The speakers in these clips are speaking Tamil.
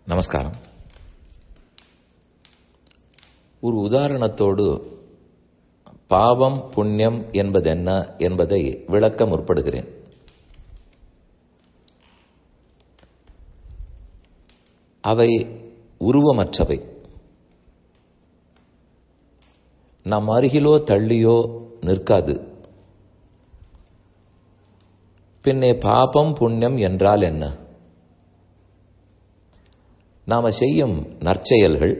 நமஸ்காரம் ஒரு உதாரணத்தோடு பாவம் புண்ணியம் என்பதென்ன என்பதை விளக்க முற்படுகிறேன் அவை உருவமற்றவை நம் அருகிலோ தள்ளியோ நிற்காது பின்னே பாபம் புண்ணியம் என்றால் என்ன நாம செய்யும் நற்செயல்கள்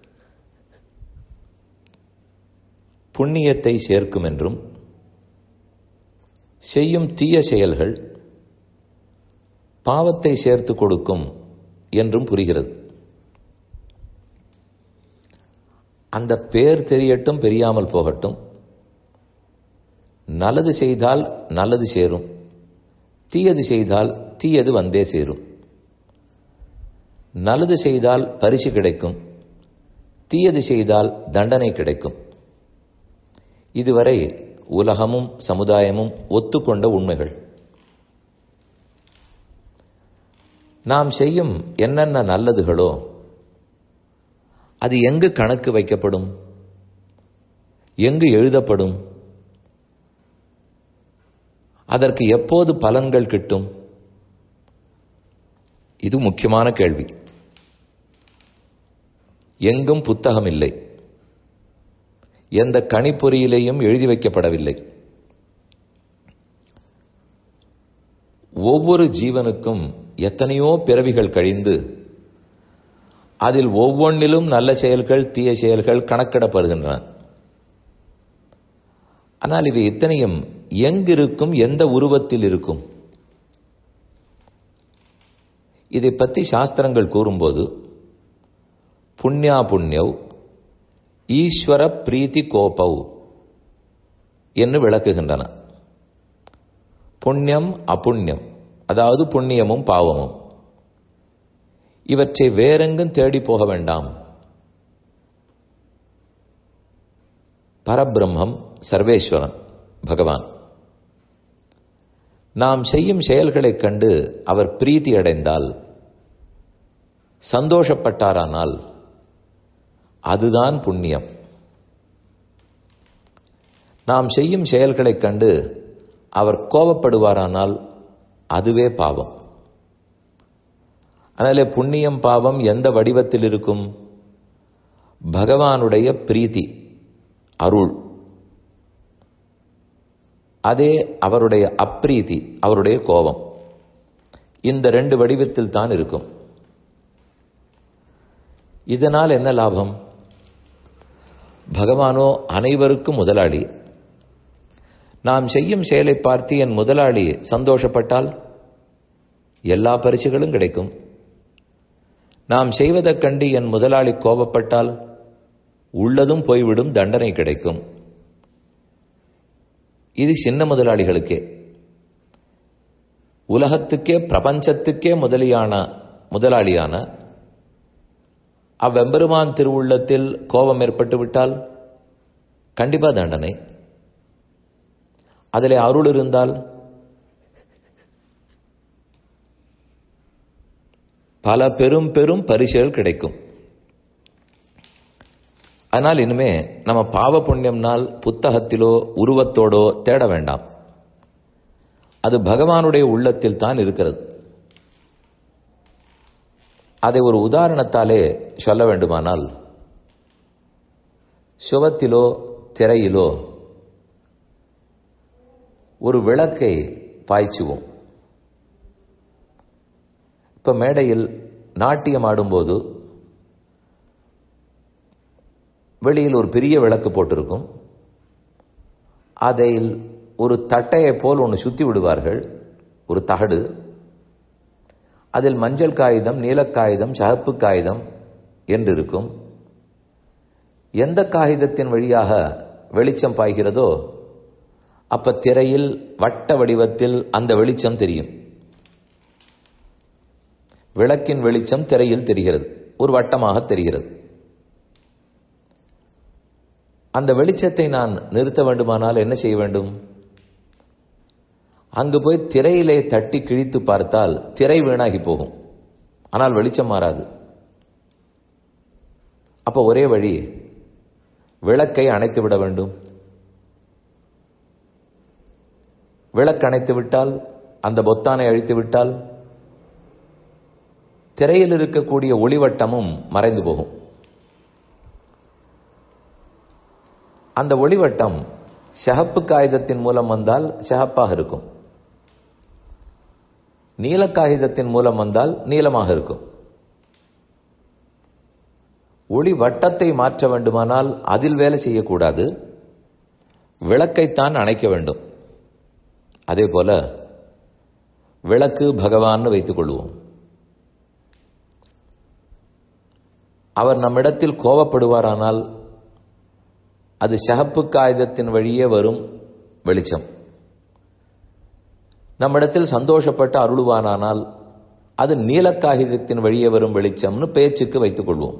புண்ணியத்தை சேர்க்கும் என்றும் செய்யும் தீய செயல்கள் பாவத்தை சேர்த்து கொடுக்கும் என்றும் புரிகிறது அந்த பேர் தெரியட்டும் பெரியாமல் போகட்டும் நல்லது செய்தால் நல்லது சேரும் தீயது செய்தால் தீயது வந்தே சேரும் நல்லது செய்தால் பரிசு கிடைக்கும் தீயது செய்தால் தண்டனை கிடைக்கும் இதுவரை உலகமும் சமுதாயமும் ஒத்துக்கொண்ட உண்மைகள் நாம் செய்யும் என்னென்ன நல்லதுகளோ அது எங்கு கணக்கு வைக்கப்படும் எங்கு எழுதப்படும் அதற்கு எப்போது பலன்கள் கிட்டும் இது முக்கியமான கேள்வி எங்கும் புத்தகம் இல்லை எந்த கணிப்பொறியிலேயும் எழுதி வைக்கப்படவில்லை ஒவ்வொரு ஜீவனுக்கும் எத்தனையோ பிறவிகள் கழிந்து அதில் ஒவ்வொன்றிலும் நல்ல செயல்கள் தீய செயல்கள் கணக்கிடப்படுகின்றன ஆனால் இவை இத்தனையும் எங்கிருக்கும் எந்த உருவத்தில் இருக்கும் இதை பற்றி சாஸ்திரங்கள் கூறும்போது புண்ணியா புண்ணியவ் ஈஸ்வர பிரீத்தி கோபவ் என்று விளக்குகின்றன புண்ணியம் அப்புண்ணியம் அதாவது புண்ணியமும் பாவமும் இவற்றை வேறெங்கும் தேடி போக வேண்டாம் பரபிரம்மம் சர்வேஸ்வரன் பகவான் நாம் செய்யும் செயல்களைக் கண்டு அவர் பிரீத்தி அடைந்தால் சந்தோஷப்பட்டாரானால் அதுதான் புண்ணியம் நாம் செய்யும் செயல்களைக் கண்டு அவர் கோபப்படுவாரானால் அதுவே பாவம் அதனாலே புண்ணியம் பாவம் எந்த வடிவத்தில் இருக்கும் பகவானுடைய பிரீத்தி அருள் அதே அவருடைய அப்ரீதி அவருடைய கோபம் இந்த ரெண்டு வடிவத்தில் தான் இருக்கும் இதனால் என்ன லாபம் பகவானோ அனைவருக்கும் முதலாளி நாம் செய்யும் செயலை பார்த்து என் முதலாளி சந்தோஷப்பட்டால் எல்லா பரிசுகளும் கிடைக்கும் நாம் செய்வதைக் கண்டு என் முதலாளி கோபப்பட்டால் உள்ளதும் போய்விடும் தண்டனை கிடைக்கும் இது சின்ன முதலாளிகளுக்கே உலகத்துக்கே பிரபஞ்சத்துக்கே முதலியான முதலாளியான அவ்வெம்பெருமான் திருவுள்ளத்தில் கோபம் ஏற்பட்டு விட்டால் கண்டிப்பா தண்டனை அதிலே அருள் இருந்தால் பல பெரும் பெரும் பரிசுகள் கிடைக்கும் அதனால் இனிமே நம்ம பாவ புண்ணியம்னால் புத்தகத்திலோ உருவத்தோடோ தேட வேண்டாம் அது பகவானுடைய உள்ளத்தில் தான் இருக்கிறது அதை ஒரு உதாரணத்தாலே சொல்ல வேண்டுமானால் சுவத்திலோ திரையிலோ ஒரு விளக்கை பாய்ச்சுவோம் இப்ப மேடையில் நாட்டியம் ஆடும்போது வெளியில் ஒரு பெரிய விளக்கு போட்டிருக்கும் அதில் ஒரு தட்டையை போல் ஒன்று சுத்தி விடுவார்கள் ஒரு தகடு அதில் மஞ்சள் காகிதம் நீலக்காகிதம் சகப்பு காகிதம் என்று இருக்கும் எந்த காகிதத்தின் வழியாக வெளிச்சம் பாய்கிறதோ அப்ப திரையில் வட்ட வடிவத்தில் அந்த வெளிச்சம் தெரியும் விளக்கின் வெளிச்சம் திரையில் தெரிகிறது ஒரு வட்டமாக தெரிகிறது அந்த வெளிச்சத்தை நான் நிறுத்த வேண்டுமானால் என்ன செய்ய வேண்டும் அங்கு போய் திரையிலே தட்டி கிழித்து பார்த்தால் திரை வீணாகி போகும் ஆனால் வெளிச்சம் மாறாது அப்போ ஒரே வழி விளக்கை அணைத்து விட வேண்டும் விளக்கு அணைத்து விட்டால் அந்த பொத்தானை அழித்து விட்டால் திரையில் இருக்கக்கூடிய ஒளிவட்டமும் மறைந்து போகும் அந்த ஒளிவட்டம் ஷஹப்பு காகிதத்தின் மூலம் வந்தால் ஷஹப்பாக இருக்கும் நீல காகிதத்தின் மூலம் வந்தால் நீளமாக இருக்கும் ஒளி வட்டத்தை மாற்ற வேண்டுமானால் அதில் வேலை செய்யக்கூடாது விளக்கைத்தான் அணைக்க வேண்டும் அதே போல விளக்கு பகவான் வைத்துக் கொள்வோம் அவர் நம்மிடத்தில் கோபப்படுவாரானால் அது ஷஹப்பு காகிதத்தின் வழியே வரும் வெளிச்சம் நம்மிடத்தில் சந்தோஷப்பட்டு அருளுவானானால் அது நீலக்காகிதத்தின் வழியே வரும் வெளிச்சம்னு பேச்சுக்கு வைத்துக் கொள்வோம்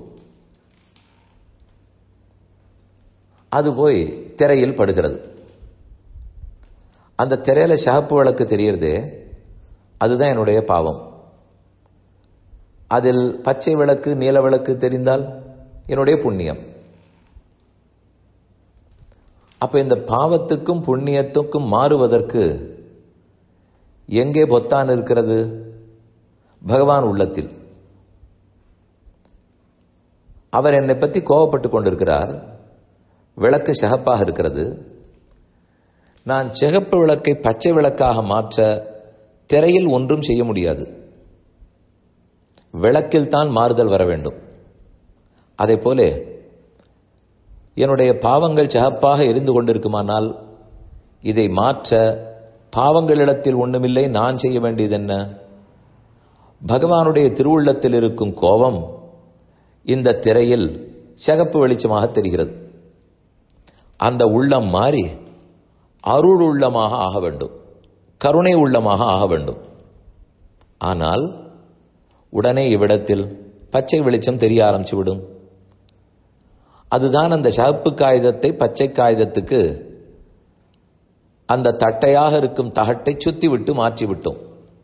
அது போய் திரையில் படுகிறது அந்த திரையில ஷஹப்பு விளக்கு தெரியறதே அதுதான் என்னுடைய பாவம் அதில் பச்சை விளக்கு நீல விளக்கு தெரிந்தால் என்னுடைய புண்ணியம் அப்ப இந்த பாவத்துக்கும் புண்ணியத்துக்கும் மாறுவதற்கு எங்கே பொத்தான் இருக்கிறது பகவான் உள்ளத்தில் அவர் என்னை பற்றி கோவப்பட்டு கொண்டிருக்கிறார் விளக்கு சிகப்பாக இருக்கிறது நான் சிகப்பு விளக்கை பச்சை விளக்காக மாற்ற திரையில் ஒன்றும் செய்ய முடியாது விளக்கில் தான் மாறுதல் வர வேண்டும் அதே போல என்னுடைய பாவங்கள் சிகப்பாக எரிந்து கொண்டிருக்குமானால் இதை மாற்ற பாவங்களிடத்தில் ஒண்ணுமில்லை நான் செய்ய வேண்டியது என்ன பகவானுடைய திருவுள்ளத்தில் இருக்கும் கோபம் இந்த திரையில் சிகப்பு வெளிச்சமாக தெரிகிறது அந்த உள்ளம் மாறி அருள் உள்ளமாக ஆக வேண்டும் கருணை உள்ளமாக ஆக வேண்டும் ஆனால் உடனே இவ்விடத்தில் பச்சை வெளிச்சம் தெரிய ஆரம்பிச்சு விடும் அதுதான் அந்த சிவப்பு காகிதத்தை பச்சை காகிதத்துக்கு அந்த தட்டையாக இருக்கும் தகட்டை சுத்தி விட்டு மாற்றி விட்டோம்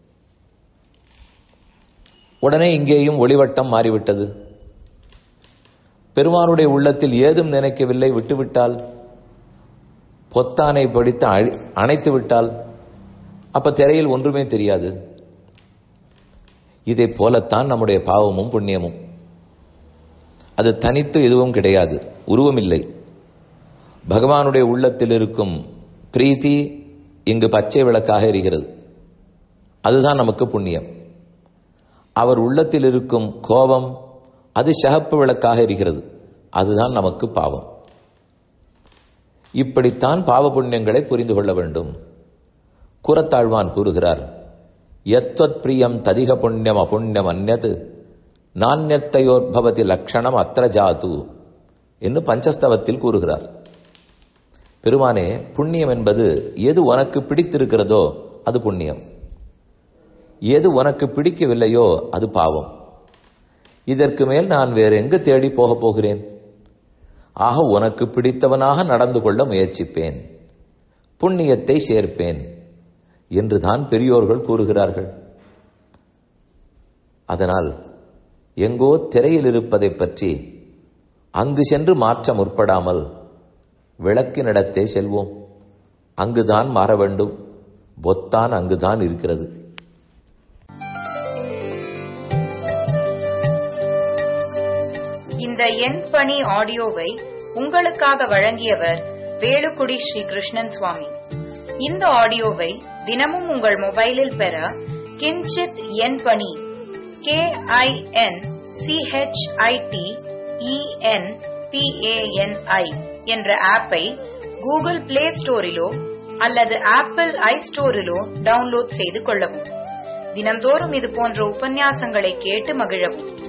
உடனே இங்கேயும் ஒளிவட்டம் மாறிவிட்டது பெருமானுடைய உள்ளத்தில் ஏதும் நினைக்கவில்லை விட்டுவிட்டால் பொத்தானை படித்து அணைத்து விட்டால் அப்ப திரையில் ஒன்றுமே தெரியாது இதை போலத்தான் நம்முடைய பாவமும் புண்ணியமும் அது தனித்து எதுவும் கிடையாது உருவமில்லை பகவானுடைய உள்ளத்தில் இருக்கும் பிரீத்தி இங்கு பச்சை விளக்காக எரிகிறது அதுதான் நமக்கு புண்ணியம் அவர் உள்ளத்தில் இருக்கும் கோபம் அது சகப்பு விளக்காக எரிகிறது அதுதான் நமக்கு பாவம் இப்படித்தான் பாவ புண்ணியங்களை புரிந்து கொள்ள வேண்டும் குரத்தாழ்வான் கூறுகிறார் எத்வத் பிரியம் ததிக புண்ணியம் அபுண்ணியம் அந்நது நானியத்தையோர்பவதி லட்சணம் அத்திர ஜாது என்று பஞ்சஸ்தவத்தில் கூறுகிறார் பெருமானே புண்ணியம் என்பது எது உனக்கு பிடித்திருக்கிறதோ அது புண்ணியம் எது உனக்கு பிடிக்கவில்லையோ அது பாவம் இதற்கு மேல் நான் வேறு எங்கு தேடி போகப் போகிறேன் ஆக உனக்கு பிடித்தவனாக நடந்து கொள்ள முயற்சிப்பேன் புண்ணியத்தை சேர்ப்பேன் என்றுதான் பெரியோர்கள் கூறுகிறார்கள் அதனால் எங்கோ திரையில் இருப்பதை பற்றி அங்கு சென்று மாற்ற முற்படாமல் விளக்கினிடத்தே செல்வோம் அங்குதான் மாற வேண்டும் பொத்தான் அங்குதான் இருக்கிறது இந்த எண் பணி ஆடியோவை உங்களுக்காக வழங்கியவர் வேலுக்குடி ஸ்ரீ கிருஷ்ணன் சுவாமி இந்த ஆடியோவை தினமும் உங்கள் மொபைலில் பெற கிஞ்சித் எண் பணி கே ஐ என் சிஹெச்ஐடி இஎன் பிஏஎன்ஐ என்ற ஆப்பை கூகுள் பிளே ஸ்டோரிலோ அல்லது ஆப்பிள் ஐ ஸ்டோரிலோ டவுன்லோட் செய்து கொள்ளவும் தினம்தோறும் இது போன்ற உபன்யாசங்களை கேட்டு மகிழவும்